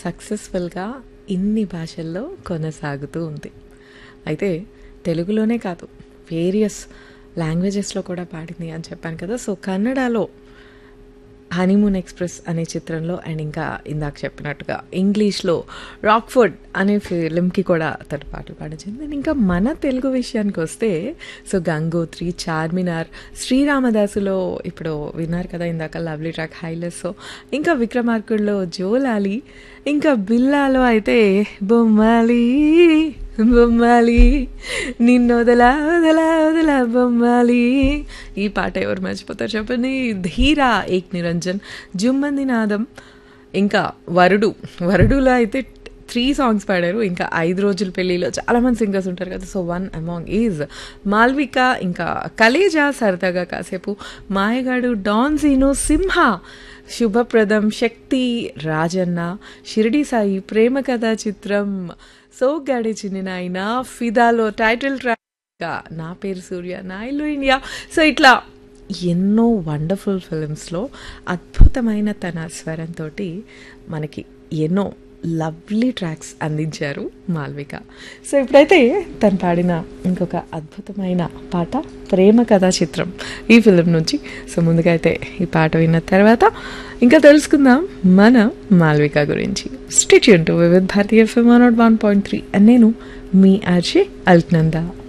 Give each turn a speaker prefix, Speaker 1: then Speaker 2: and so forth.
Speaker 1: సక్సెస్ఫుల్గా ఇన్ని భాషల్లో కొనసాగుతూ ఉంది అయితే తెలుగులోనే కాదు వేరియస్ లాంగ్వేజెస్లో కూడా పాడింది అని చెప్పాను కదా సో కన్నడలో హనీమూన్ ఎక్స్ప్రెస్ అనే చిత్రంలో అండ్ ఇంకా ఇందాక చెప్పినట్టుగా ఇంగ్లీష్లో రాక్ఫుడ్ అనే ఫిలింకి కూడా తను పాటలు పాడించింది అండ్ ఇంకా మన తెలుగు విషయానికి వస్తే సో గంగోత్రి చార్మినార్ శ్రీరామదాసులో ఇప్పుడు విన్నారు కదా ఇందాక లవ్లీ ట్రాక్ హైలెస్ సో ఇంకా విక్రమార్కుడులో జోలాలి ఇంకా బిల్లాలో అయితే బొమ్మాలి బొమ్మాలి నిన్ను వదలా వదలా వదలా బొమ్మాలి ఈ పాట ఎవరు మర్చిపోతారు చెప్పండి ధీరా ఏక్ నిరంజన్ జుమ్మంది నాదం ఇంకా వరుడు వరుడులో అయితే త్రీ సాంగ్స్ పాడారు ఇంకా ఐదు రోజుల పెళ్ళిలో చాలా మంది సింగర్స్ ఉంటారు కదా so one among is Malvika ఇంకా కలేజా సరదాగా కాసేపు మాయగాడు డాన్ జీను సింహ శుభప్రదం శక్తి రాజన్న షిరిడి సాయి ప్రేమ కథా చిత్రం సోగ్గాడి చిన్ని నాయన ఫిదాలో టైటిల్ ట్రాక్ నా పేరు సూర్య నా ఇల్లు ఇండియా సో ఇట్లా ఎన్నో వండర్ఫుల్ ఫిలిమ్స్లో అద్భుతమైన తన స్వరంతో మనకి ఎన్నో లవ్లీ ట్రాక్స్ అందించారు మాల్విక సో ఇప్పుడైతే తను పాడిన ఇంకొక అద్భుతమైన పాట ప్రేమ కథా చిత్రం ఈ ఫిలిం నుంచి సో ముందుగా అయితే ఈ పాట విన్న తర్వాత ఇంకా తెలుసుకుందాం మన మాల్విక గురించి stay tuned to Vividh Bharatiya FM one not one point three నేను మీ ఆర్జే అల్క్నందా